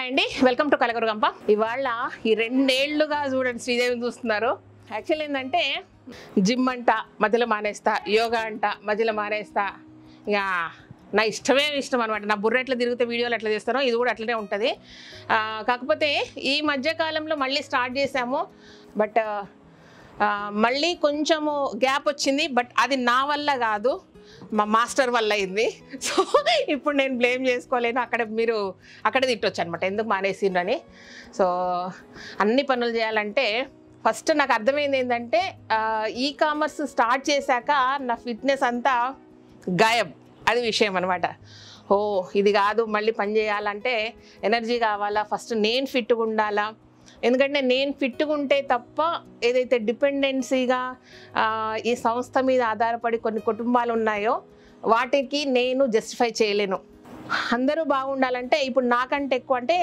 Hi అండి welcome to కలగరుగంప ఇవాళ ఈ రెండేళ్లుగా చూడండి శ్రీదేవిని చూస్తున్నారు యాక్చువల్ ఏంటంటే జిమ్ అంట మధ్యలో మానేస్తా యోగా అంట మధ్యలో మానేస్తా ఇక నా ఇష్టమే ఇష్టం అనమాట నా బుర్ర ఎట్లా తిరిగితే వీడియోలు ఎట్లా చేస్తానో ఇది కూడా అట్లనే ఉంటుంది ఆ, కాకపోతే ఈ మధ్య కాలంలో మళ్ళీ స్టార్ట్ చేసాము బట్ ఆ, మళ్ళీ కొంచెము గ్యాప్ వచ్చింది బట్ అది నా వల్ల కాదు మా మాస్టర్ వల్ల అయింది సో ఇప్పుడు నేను బ్లేమ్ చేసుకోలేను అక్కడ మీరు అక్కడ తిట్టొచ్చు అనమాట ఎందుకు మానేసిండ్రని సో అన్ని పనులు చేయాలంటే ఫస్ట్ నాకు అర్థమైంది ఏంటంటే ఈ కామర్స్ స్టార్ట్ చేశాక నా ఫిట్నెస్ అంతా గాయబ్ అది విషయం అనమాట ఓ ఇది కాదు మళ్ళీ పని చేయాలంటే ఎనర్జీ కావాలా ఫస్ట్ నేను ఫిట్గా ఉండాలా ఎందుకంటే నేను ఫిట్గా ఉంటే తప్ప ఏదైతే డిపెండెన్సీగా ఆ, ఈ సంస్థ మీద ఆధారపడి కొన్ని కుటుంబాలు ఉన్నాయో వాటికి నేను జస్టిఫై చేయలేను అందరూ బాగుండాలంటే ఇప్పుడు నాకంటే ఎక్కువ అంటే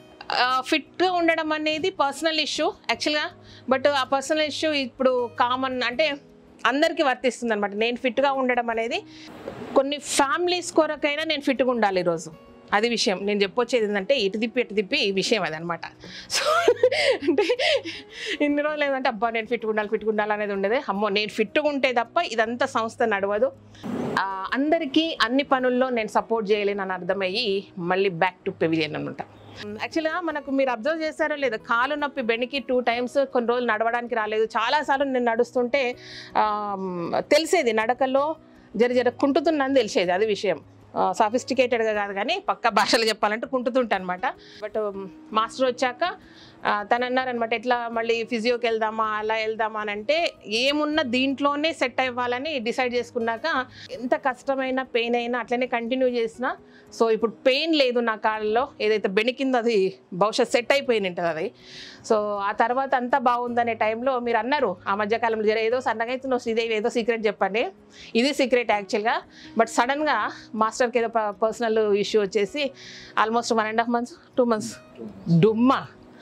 ఫిట్గా ఉండడం అనేది పర్సనల్ ఇష్యూ యాక్చువల్గా బట్ ఆ పర్సనల్ ఇష్యూ ఇప్పుడు కామన్ అంటే అందరికీ వర్తిస్తుంది అనమాట నేను ఫిట్గా ఉండడం అనేది కొన్ని ఫ్యామిలీస్ కొరకైనా నేను ఫిట్గా ఉండాలి ఈరోజు అది విషయం నేను చెప్పొచ్చేది ఏంటంటే ఇటు తిప్పి ఇటు తిప్పి ఈ విషయం అదనమాట సో అంటే ఇన్ని రోజులు ఏంటంటే అబ్బా నేను ఫిట్గా ఉండాలి ఫిట్గా ఉండాలి అనేది ఉండేది అమ్మో నేను ఫిట్గా ఉంటే తప్ప ఇదంతా సంస్థ నడవదు ఆ, అందరికీ అన్ని పనుల్లో నేను సపోర్ట్ చేయలేనని అర్థమయ్యి మళ్ళీ బ్యాక్ టు పెవిలియన్ అనమాట యాక్చువల్గా మనకు మీరు అబ్జర్వ్ చేస్తారో లేదో కాలు నొప్పి బెనికి టూ టైమ్స్ కొన్ని రోజులు నడవడానికి రాలేదు చాలాసార్లు నేను నడుస్తుంటే ఆ, తెలిసేది నడకలో జర జర కుంటుతున్నాను తెలిసేది అది విషయం సాఫిస్టికేటెడ్గా కాదు కానీ పక్క భాషలో చెప్పాలంటే కుంటుతుంటా అనమాట బట్ మాస్టర్ వచ్చాక ఆ, తను అన్నారనమాట ఎట్లా మళ్ళీ ఫిజియోకి వెళ్దామా అలా వెళ్దామా అని అంటే ఏమున్నా దీంట్లోనే సెట్ అవ్వాలని డిసైడ్ చేసుకున్నాక ఎంత కష్టమైన పెయిన్ అయినా అట్లనే కంటిన్యూ చేసిన సో ఇప్పుడు పెయిన్ లేదు నా కాళ్ళలో ఏదైతే బెనికిందో అది బహుశా సెట్ అయిపోయింది ఉంటుంది అది సో ఆ తర్వాత అంతా బాగుందనే టైంలో మీరు అన్నారు ఆ మధ్యకాలంలో జర ఏదో సన్నగా అవుతున్నావు శ్రీదేవి ఏదో సీక్రెట్ చెప్పండి ఇది సీక్రెట్ యాక్చువల్గా బట్ సడన్గా మాస్టర్కి ఏదో పర్సనల్ ఇష్యూ వచ్చేసి almost one and half months two months డుమ్మా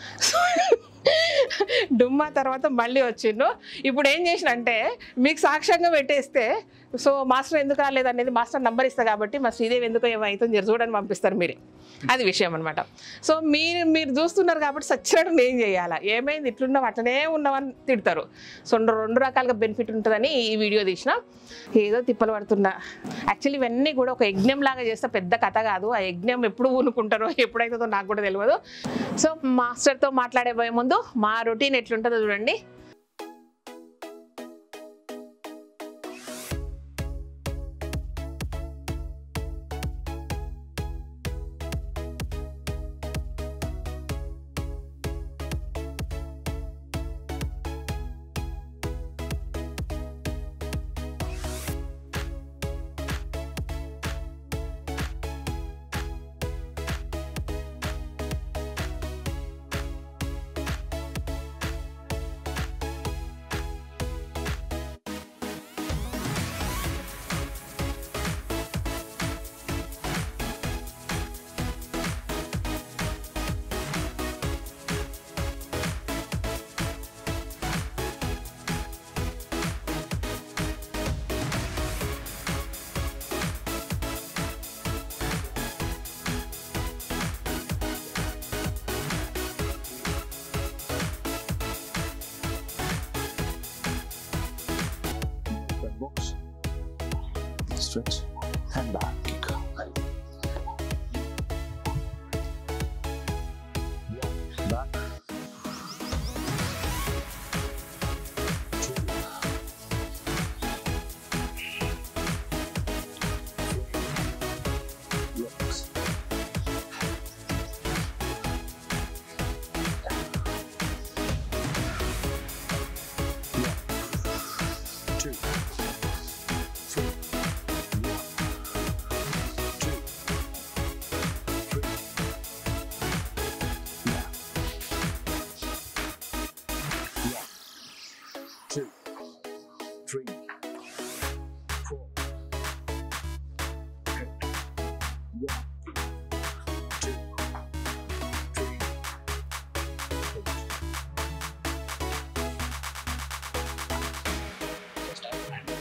డుమ్మా తర్వాత మళ్ళీ వచ్చిండు ఇప్పుడు ఏం చేసిన అంటే మీకు సాక్ష్యంగా పెట్టేస్తే సో మాస్టర్ ఎందుకు రాలేదు అనేది మాస్టర్ నంబర్ ఇస్తా కాబట్టి మా శ్రీదేవి ఎందుకో ఏమైతుంది జర చూడని పంపిస్తారు మీరే అది విషయం అనమాట సో మీరు మీరు చూస్తున్నారు కాబట్టి సచ్చినట్టు నేను చేయాలా ఏమైంది ఇట్లున్నావు అట్లనే ఉన్నామని తిడతారు సో రెండు రెండు రకాలుగా బెనిఫిట్ ఉంటుందని ఈ వీడియో తీసిన ఏదో తిప్పలు పడుతున్నా యాక్చువల్లీ ఇవన్నీ కూడా ఒక యజ్ఞం లాగా చేస్తే పెద్ద కథ కాదు ఆ యజ్ఞం ఎప్పుడు ఊనుకుంటారో ఎప్పుడైతుందో నాకు కూడా తెలియదు సో మాస్టర్తో మాట్లాడే పోయే ముందు మా రొటీన్ ఎట్లుంటుందో చూడండి Front box. Stretch and back kick. Yeah, back. Two. Rocks. Yeah. Two. Three. One. Two. Three. Yeah. One. Two. Three. Four. Eight. One. Two. Three. Eight. Just out hand.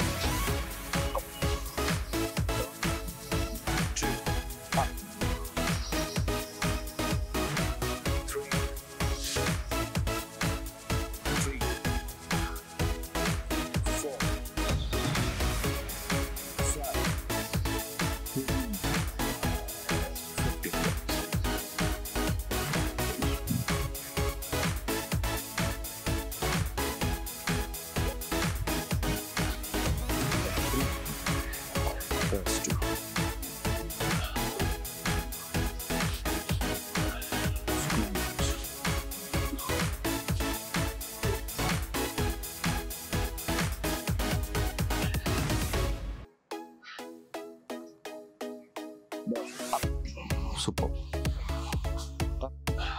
Two. Up. Up. Super. Up.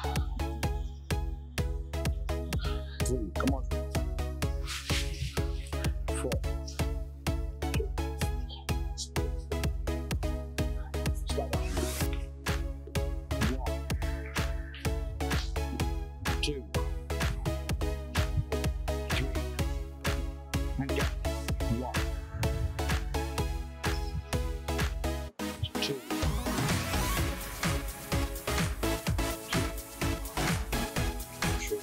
Three. Come on. Four. Start up. One. Two. Three. And go. One. Two. Three.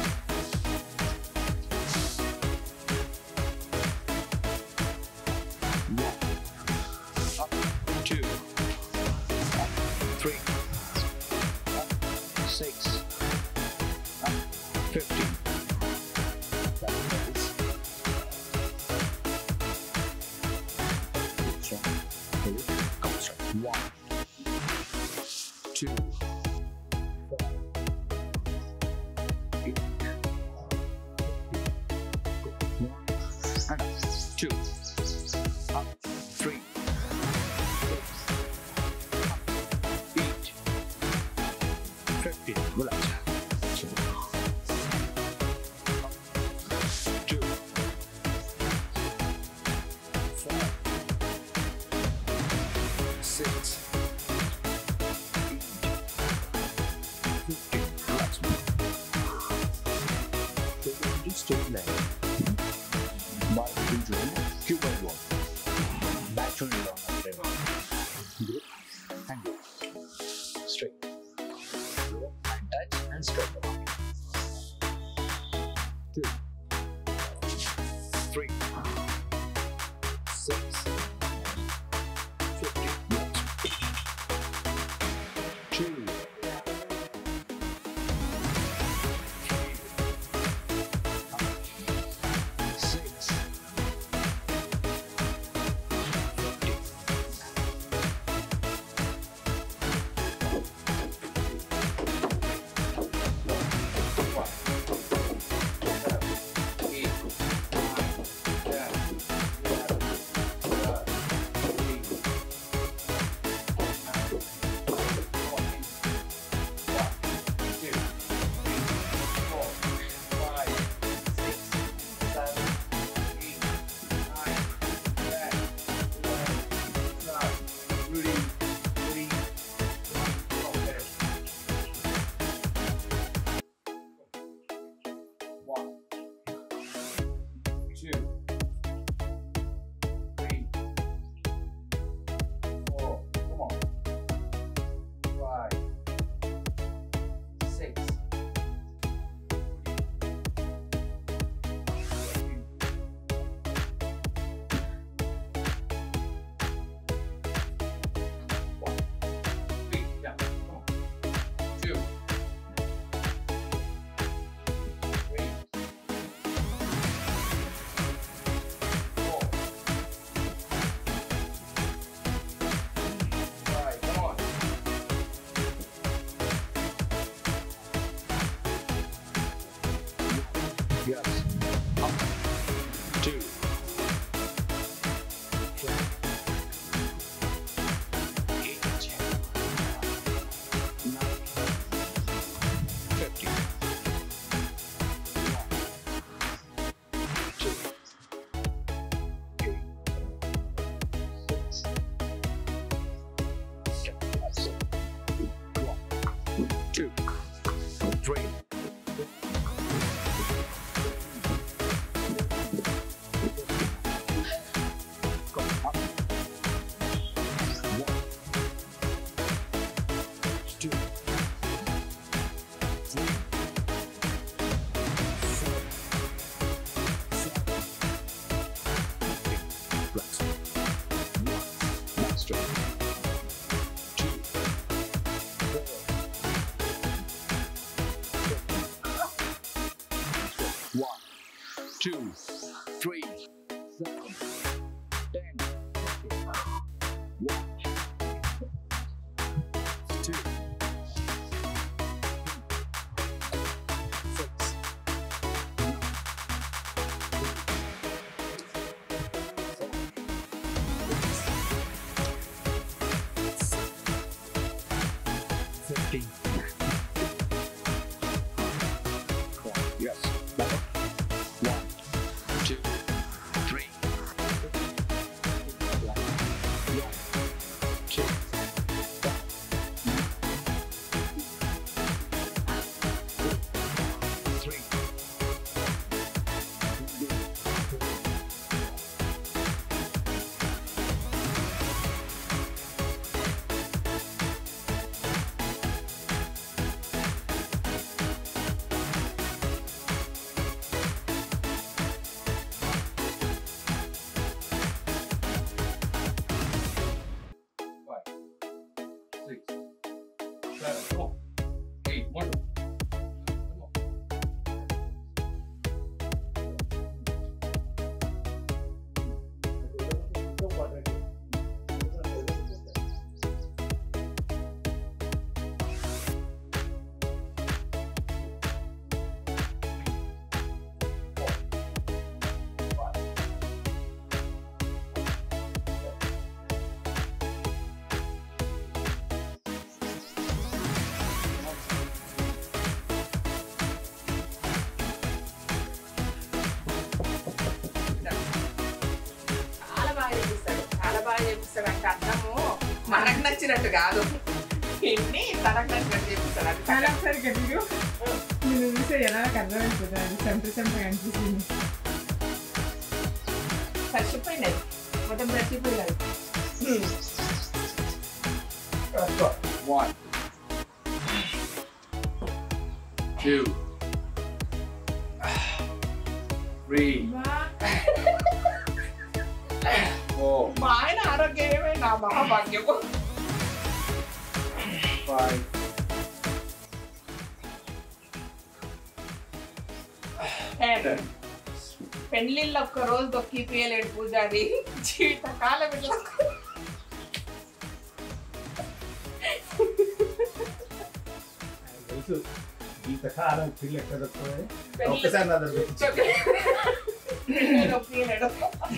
One. Up. Two. Up. Three. Up. Six. Up. Fifteen. That is. Strong. Ready? Go straight. One. Two. Four. Eight. One. And up. Two. Up. Three. Six. Up. Eight. Fifteen. Relax. Two. Up. Two. Four. Six. Eight. Fifteen. Relax. So when you stay there, my children, keep on walk. Back to your frame. Grip and go. Straight. Grip and touch and straight. Two. Three. Six. Fifty. Two. Six. Fifty. One, two, three, four, come on, five, six, seven, one, three, yeah, come on, two, three, four, five, come on. Yes. Up. Two. Three. Eight. Nine. Fifty. One. Two. Three. Six. Seven. One. Two. Three. Go up. One. Two. Three. Four. Seven. Eight. Relax. One. Back straight. Two. Four. One, two, three, seven, ten. One, two, six, nine, four, six, seven, come on. Eight, one. Come on. చాలా బాగా చేపిస్తాడు చాలా బాగా చేపిస్తాడు అంటే అర్థము మనకు నచ్చినట్టు కాదు ఇన్ని తనకు నచ్చినట్టు చేపిస్తాడు అది చాలా ఒకసారి గట్టిగా నేను చూస్తే ఎలా నాకు అర్థమైపోతుంది అది సెంటర్ సెంటర్ అనిపిస్తుంది చచ్చిపోయింది అది మొత్తం చచ్చిపోయింది అది హ్మ్. One. Two. Three. Four. మా ఆయన ఆరోగ్యమే నా మహాభాగ్యము Five. Ten. పెళ్ళిళ్ళు ఒక్క రోజు తొక్కి పీయలేడు పూజారి జీవితకాలం ఇట్లా తెలుసు జీవితకాలం పిల్లి ఎక్కడ దొరుకుతుంది పెళ్ళి- ఒక్కసారి నా దగ్గర పెళ్ళిళ్ళు పీయలేడు.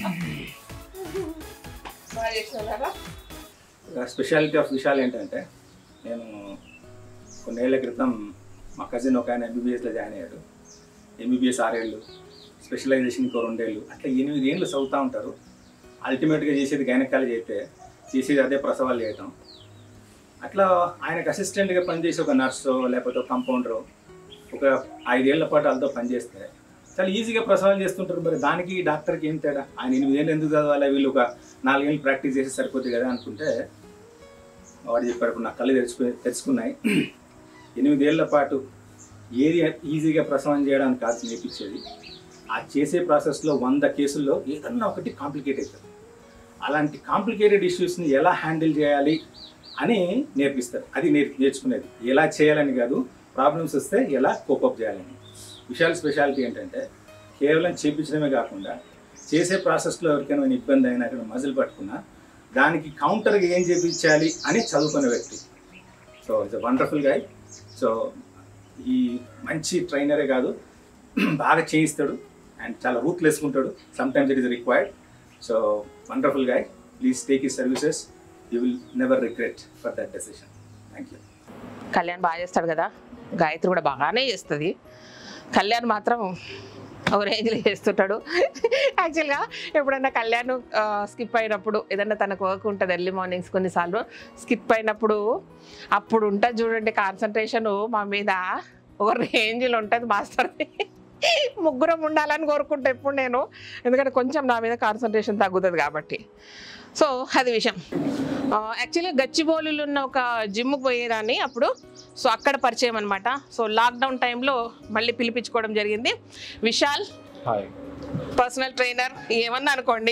బాగా చేసినారా స్పెషాలిటీ ఆఫ్ విషయాలు ఏంటంటే నేను కొన్నేళ్ల క్రితం మా కజిన్ ఒక ఆయన ఎంబీబీఎస్లో జాయిన్ అయ్యాడు ఎంబీబీఎస్ ఆరేళ్ళు స్పెషలైజేషన్ ఇంకో రెండేళ్ళు అట్లా ఎనిమిది ఏళ్ళు చదువుతూ ఉంటారు అల్టిమేట్గా చేసేది గైనకాలజీ అయితే చేసేది అదే ప్రసవాలు చేయటం అట్లా ఆయనకు అసిస్టెంట్గా పనిచేసి ఒక నర్సు లేకపోతే ఒక కంపౌండరు ఒక ఐదేళ్ల పాటు వాళ్ళతో పనిచేస్తే చాలా ఈజీగా ప్రసవాలు చేస్తుంటారు మరి దానికి ఈ డాక్టర్కి ఏం తేడా ఆయన ఎనిమిదేళ్ళు ఎందుకు చదవాలి వీళ్ళు ఒక నాలుగేళ్ళు ప్రాక్టీస్ చేసి సరిపోతుంది కదా అనుకుంటే వాడు చెప్పాడు ఇప్పుడు నా కళ్ళు తెరుచుకు తెరుచుకున్నాయి ఎనిమిదేళ్ల పాటు ఏది ఈజీగా ప్రసవం చేయడానికి కాదు నేర్పించేది ఆ చేసే ప్రాసెస్లో వంద కేసుల్లో ఏదన్నా ఒకటి కాంప్లికేట్ అవుతుంది అలాంటి కాంప్లికేటెడ్ ఇష్యూస్ని ఎలా హ్యాండిల్ చేయాలి అని నేర్పిస్తారు అది నేర్ నేర్చుకునేది ఎలా చేయాలని కాదు ప్రాబ్లమ్స్ వస్తే ఎలా కోపప్ చేయాలని విశాల్ స్పెషాలిటీ ఏంటంటే కేవలం చేపించడమే కాకుండా చేసే ప్రాసెస్లో ఎవరికైనా ఏమైనా ఇబ్బంది అయినా అక్కడ మజిల్ పట్టుకున్నా దానికి కౌంటర్గా ఏం చేపించాలి అని చదువుకునే వ్యక్తి so it's wonderful guy so ఈ మంచి ట్రైనరే కాదు బాగా చేయిస్తాడు అండ్ చాలా రూత్లెస్గా ఉంటాడు some times it is required so wonderful guy please take ఈ services you will never regret for that decision thank you Kalyan బాగా చేస్తాడు కదా గాయత్రి కూడా బాగానే చేస్తుంది కళ్యాణ్ మాత్రం ఓ రేంజ్లో చేస్తుంటాడు యాక్చువల్గా ఎప్పుడైనా కళ్యాణ్ స్కిప్ అయినప్పుడు ఏదైనా తనకు వర్క్ ఉంటుంది ఎర్లీ మార్నింగ్స్ కొన్నిసార్లు స్కిప్ అయినప్పుడు అప్పుడు ఉంటుంది చూడండి కాన్సన్ట్రేషన్ మా మీద ఒక రేంజ్లో ఉంటుంది మాస్టర్ది ముగ్గురం ఉండాలని కోరుకుంటా ఎప్పుడు నేను ఎందుకంటే కొంచెం నా మీద కాన్సన్ట్రేషన్ తగ్గుతుంది కాబట్టి సో అది విషయం యాక్చువల్గా గచ్చిబౌలిలో ఉన్న ఒక జిమ్కి పోయేదాన్ని అప్పుడు సో అక్కడ పరిచయం అనమాట సో లాక్డౌన్ టైంలో మళ్ళీ పిలిపించుకోవడం జరిగింది విశాల్ హాయ్ పర్సనల్ ట్రైనర్ ఏమన్నా అనుకోండి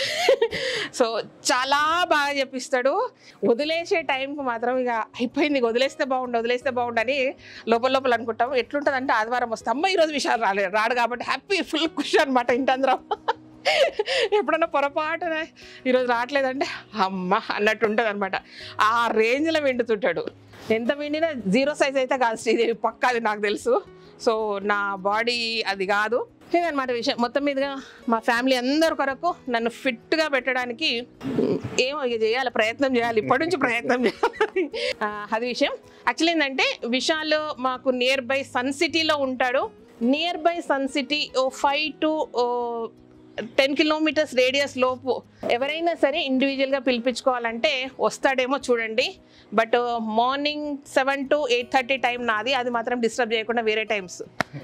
సో చాలా బాగా చెప్పిస్తాడు వదిలేసే టైంకి మాత్రం ఇక అయిపోయింది ఇక వదిలేస్తే బాగుండు వదిలేస్తే బాగుండు అని లోపల లోపల అనుకుంటాం ఎట్లుంటుందంటే ఆదివారం వస్తే అమ్మ ఈరోజు విషయాలు రాలేదు రాడు కాబట్టి హ్యాపీ ఫుల్ ఖుషి అనమాట ఇంటందరం ఎప్పుడన్నా పొరపాటున ఈరోజు రావట్లేదంటే అమ్మ అన్నట్టు ఉంటుంది అనమాట ఆ రేంజ్లో విండుతుంటాడు ఎంత విండినా జీరో సైజ్ అయితే కాదు శ్రీదేవి పక్క అది నాకు తెలుసు సో నా బాడీ అది కాదు ఇదన్నమాట విషయం మొత్తం మీదుగా మా ఫ్యామిలీ అందరి కొరకు నన్ను ఫిట్గా పెట్టడానికి ఉమ్, ఏమో ఇక చేయాలి ప్రయత్నం చేయాలి ఇప్పటి నుంచి ప్రయత్నం చేయాలి ఆ, అది విషయం యాక్చువల్లీ ఏంటంటే విశాల్ మాకు నియర్ బై సన్ సిటీలో ఉంటాడు near by Sun City oh five to ten kilometres radius లోపు ఎవరైనా సరే ఇండివిజువల్గా పిలిపించుకోవాలంటే వస్తాడేమో చూడండి but morning seven to eight thirty time నాది అది మాత్రం డిస్టర్బ్ చేయకుండా వేరే times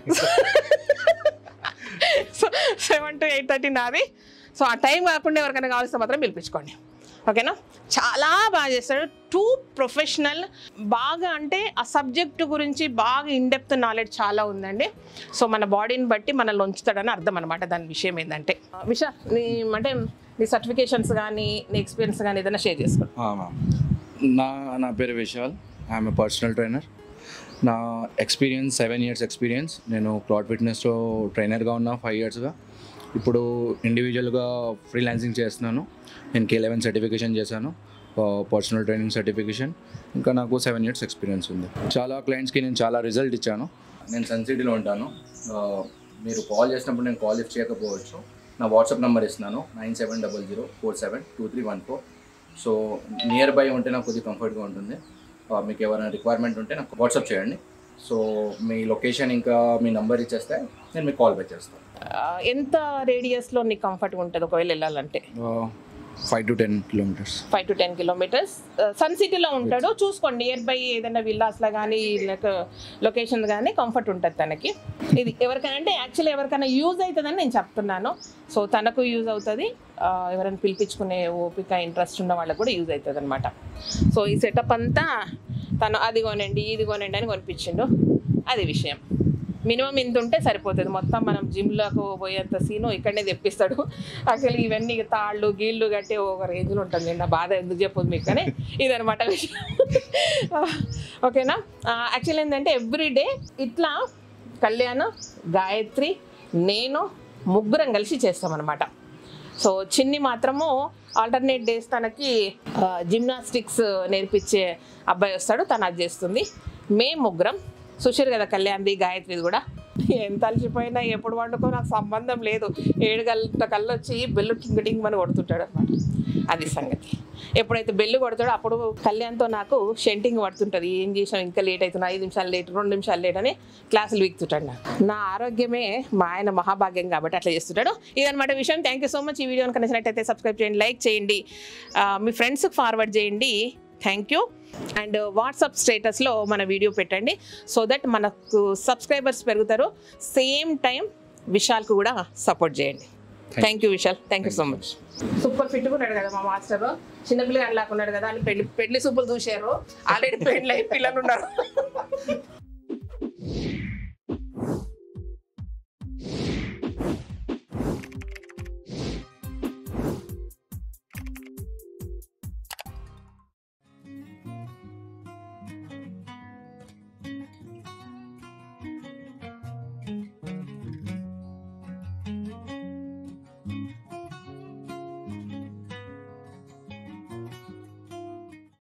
so seven to eight thirty నాది సో ఆ టైం కాకుండా ఎవరికైనా కావాల్సిన మాత్రం పిలిపించుకోండి ఓకేనా చాలా బాగా చేస్తాడు టూ ప్రొఫెషనల్ బాగా అంటే ఆ సబ్జెక్ట్ గురించి బాగా ఇన్డెప్త్ నాలెడ్జ్ చాలా ఉందండి సో మన బాడీని బట్టి మనల్ని ఉంచుతాడని అర్థం అనమాట దాని విషయం ఏంటంటే విషా నీ అంటే నీ సర్టిఫికేషన్స్ కానీ నీ ఎక్స్పీరియన్స్ కానీ ఏదైనా షేర్ చేసుకో నా నా పేరు Vishal I'm a personal trainer నా ఎక్స్పీరియన్స్ సెవెన్ ఇయర్స్ ఎక్స్పీరియన్స్ నేను క్లాడ్ ఫిట్నెస్లో ట్రైనర్గా ఉన్నా ఫైవ్ ఇయర్స్గా ఇప్పుడు ఇండివిజువల్గా ఫ్రీలాన్సింగ్ చేస్తున్నాను నేను కే లెవెన్ సర్టిఫికేషన్ చేశాను పర్సనల్ ట్రైనింగ్ సర్టిఫికేషన్ ఇంకా నాకు సెవెన్ ఇయర్స్ ఎక్స్పీరియన్స్ ఉంది చాలా క్లయింట్స్కి నేను చాలా రిజల్ట్ ఇచ్చాను నేను సన్ సిటీలో ఉంటాను ఆ, మీరు కాల్ చేసినప్పుడు నేను కాల్ లిఫ్ట్ చేయకపోవచ్చు నా వాట్సాప్ నెంబర్ ఇస్తున్నాను nine seven double zero four seven two three one four so near by ఉంటే నాకు కొద్దిగా కంఫర్ట్గా ఉంటుంది ఆ, మీకు ఎవరైనా రిక్వైర్మెంట్ ఉంటే నాకు వాట్సాప్ చేయండి సో మీ లొకేషన్ ఇంకా మీ నంబర్ ఇచ్చేస్తే నేను మీకు కాల్ బ్యాక్ చేస్తాను ఆ, ఎంత రేడియస్లో నీకు కంఫర్ట్గా ఉంటుంది ఒకవేళ వెళ్ళాలంటే five to ten kilometres five to ten kilometres Sun సిటీలో ఉంటాడు చూసుకోండి నియర్ బై ఏదైనా విల్లాస్లో కానీ లేక లొకేషన్ కానీ కంఫర్ట్ ఉంటుంది తనకి ఇది ఎవరికైనా అంటే యాక్చువల్లీ ఎవరికైనా యూజ్ అవుతుందని నేను చెప్తున్నాను సో తనకు యూజ్ అవుతుంది ఆ, ఎవరైనా పిలిపించుకునే ఓపిక ఇంట్రెస్ట్ ఉన్న వాళ్ళకి కూడా యూజ్ అవుతుంది అనమాట సో ఈ సెటప్ అంతా తను అది కొనండి ఇది కొనండి అని కొనిపించిండు అది విషయం మినిమం ఇంత ఉంటే సరిపోతుంది మొత్తం మనం జిమ్లోకి పోయేంత సీను ఇక్కడనే తెప్పిస్తాడు యాక్చువల్లీ ఇవన్నీ తాళ్ళు గీళ్ళు కట్టి ఒక రేంజ్లో ఉంటుంది నా బాధ ఎందుకు చెప్పదు మీకు కానీ ఇదనమాట విషయం ఓకేనా యాక్చువల్లీ ఏంటంటే ఎవ్రీడే ఇట్లా కళ్యాణ్ గాయత్రి నేను ముగ్గురం కలిసి చేస్తామన్నమాట సో చిన్ని మాత్రము ఆల్టర్నేట్ డేస్ తనకి జిమ్నాస్టిక్స్ నేర్పించే అబ్బాయి వస్తాడు తను అది చేస్తుంది మేము ముగ్గురం సుషీర్ కదా కళ్యాణ్ది గాయత్రిది కూడా ఎంత అలసిపోయినా ఎప్పుడు వండుకో నాకు సంబంధం లేదు ఏడు గంట కళ్ళు వచ్చి బెల్లు టింగ్ టింగ్ అని కొడుతుంటాడు అనమాట అది సంగతి ఎప్పుడైతే బెల్లు కొడతాడో అప్పుడు కళ్యాణ్తో నాకు షెంటింగ్ పడుతుంటుంది ఏం చేసాం ఇంకా లేట్ అవుతుంది ఐదు నిమిషాలు లేట్ రెండు నిమిషాలు లేట్ అని క్లాసులు వీక్తుంటాడు నాకు నా ఆరోగ్యమే మా ఆయన మహాభాగ్యం కాబట్టి అట్లా చేస్తుంటాడు ఇదనమాట విషయం థ్యాంక్ యూ సో మచ్ ఈ వీడియోని నచ్చినట్టయితే సబ్స్క్రైబ్ చేయండి లైక్ చేయండి ఆ, మీ ఫ్రెండ్స్కి ఫార్వర్డ్ చేయండి థ్యాంక్ యూ అండ్ వాట్సాప్ స్టేటస్లో మన వీడియో పెట్టండి సో దట్ మనకు సబ్స్క్రైబర్స్ పెరుగుతారు సేమ్ టైం విశాల్కు కూడా సపోర్ట్ చేయండి thank you Vishal thank you so much super fit ఉన్నాడు కదా మా మాస్టర్ చిన్నపిల్లగా లాక్కున్నాడు కదా అని పెళ్లి పెళ్లి సూపులు చూశారు ఆల్రెడీ పెళ్ళి అయి పిల్లలు ఉన్నారు